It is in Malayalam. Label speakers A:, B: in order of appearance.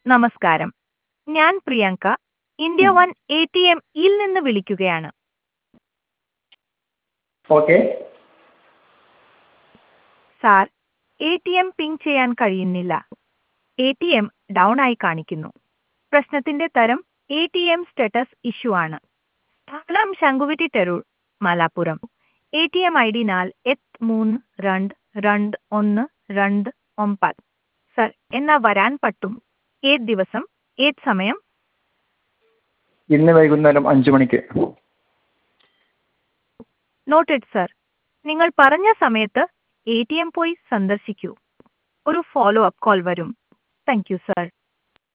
A: നമസ്കാരം ഞാൻ Priyanka India one A T M ഇൽ നിന്ന് വിളിക്കുകയാണ്
B: okay
A: sir A T M ping ചെയ്യാൻ കഴിയുന്നില്ല എ ടി എം ഡൗൺ ആയി കാണിക്കുന്നു പ്രശ്നത്തിന്റെ തരം A T M status issue ആണ് സ്ഥലം ശങ്കുവിറ്റി തെരൂർ Malappuram A T M I D നാൽ എട്ട് മൂന്ന് രണ്ട് രണ്ട് ഒന്ന് രണ്ട് ഒമ്പത് സർ എന്നാ വരാൻ പറ്റും ഏത് ദിവസം ഏത് സമയം
B: ഇന്ന് വൈകുന്നേരം അഞ്ച് മണിക്ക്
A: നോട്ടഡ് സർ നിങ്ങൾ പറഞ്ഞ സമയത്ത് എ ടി എം പോയി സന്ദർശിക്കൂ ഒരു ഫോളോ അപ്പ് കോൾ വരും താങ്ക് യു സർ